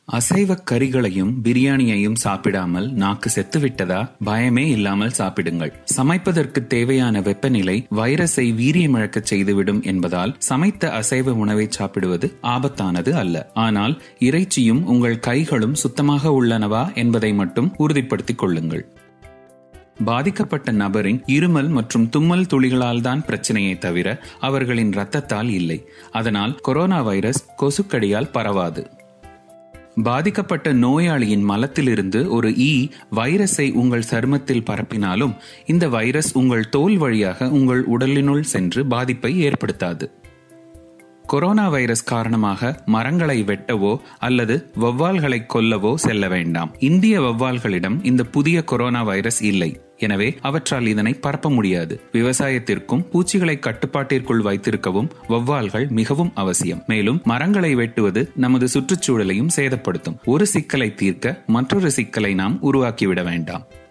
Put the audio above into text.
அசைவ கறிகளையும் பிரியாணியையும் சாப்பிடாமல் நாக்கு செத்துவிட்டதா பயமே இல்லாமல் சாப்பிடுங்கள் சமைப்பதற்கு தேவையான வெப்பநிலை வைரஸை வீரியமிழக்கச் செய்துவிடும் என்பதால் சமைத்த அசைவ உணவை சாப்பிடுவது ஆபத்தானது அல்ல ஆனால் இறைச்சியும் உங்கள் கைகளும் சுத்தமாக உள்ளனவா என்பதை மட்டும் உறுதிப்படுத்திக் கொள்ளுங்கள் பாதிக்கப்பட்ட நபரின் இருமல் மற்றும் தும்மல் துளிகளால் தான் பிரச்சனையை தவிர அவர்களின் இரத்தத்தால் இல்லை அதனால் கொரோனா வைரஸ் கொசுக்கடியால் பரவாது பாதிக்கப்பட்ட நோயாளியின் மலத்திலிருந்து ஒரு ஈ வைரஸை உங்கள் சருமத்தில் பரப்பினாலும் இந்த வைரஸ் உங்கள் தோல் வழியாக உங்கள் உடலினுள் சென்று பாதிப்பை ஏற்படுத்தாது கொரோனா வைரஸ் காரணமாக மரங்களை வெட்டவோ அல்லது வௌவால்களை கொல்லவோ செல்ல வேண்டாம் இந்திய வௌவால்களிடம் இந்த புதிய கொரோனா வைரஸ் இல்லை எனவே அவற்றால் இதனை பரப்ப முடியாது விவசாயத்திற்கும் பூச்சிகளை கட்டுப்பாட்டிற்குள் வைத்திருக்கவும் வௌவால்கள் மிகவும் அவசியம் மேலும் மரங்களை வெட்டுவது நமது சுற்றுச்சூழலையும் சேதப்படுத்தும் ஒரு சிக்கலை தீர்க்க மற்றொரு சிக்கலை நாம் உருவாக்கிவிட வேண்டாம்